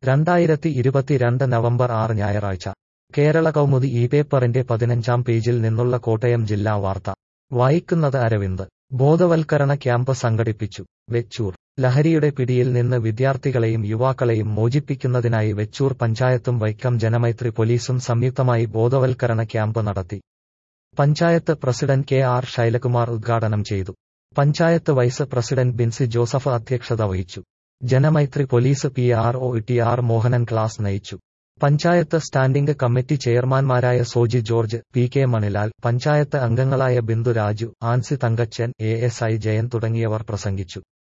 രണ്ടായിരത്തി ഇരുപത്തിരണ്ട് നവംബർ ആറ് ഞായറാഴ്ച കേരള കൗമുദി ഈ പേപ്പറിന്റെ പതിനഞ്ചാം പേജിൽ നിന്നുള്ള കോട്ടയം ജില്ലാ വാർത്ത വായിക്കുന്നത് അരവിന്ദ് ബോധവൽക്കരണ ക്യാമ്പ് സംഘടിപ്പിച്ചു വെച്ചൂർ ലഹരിയുടെ പിടിയിൽ നിന്ന് വിദ്യാർത്ഥികളെയും യുവാക്കളെയും മോചിപ്പിക്കുന്നതിനായി വെച്ചൂർ പഞ്ചായത്തും വൈക്കം ജനമൈത്രി പോലീസും സംയുക്തമായി ബോധവൽക്കരണ ക്യാമ്പ് നടത്തി panchayat president K R Shailakumar ഉദ്ഘാടനം ചെയ്തു panchayat vice president Binsi Joseph അധ്യക്ഷത വഹിച്ചു Janamaithri police P R O T R Mohanan class നയിച്ചു പഞ്ചായത്ത് സ്റ്റാൻഡിംഗ് കമ്മിറ്റി ചെയർമാൻമാരായ Soji George P K Manilal panchayat അംഗങ്ങളായ Bindu Raju Ancy Thankachan A S I Jayan തുടങ്ങിയവർ പ്രസംഗിച്ചു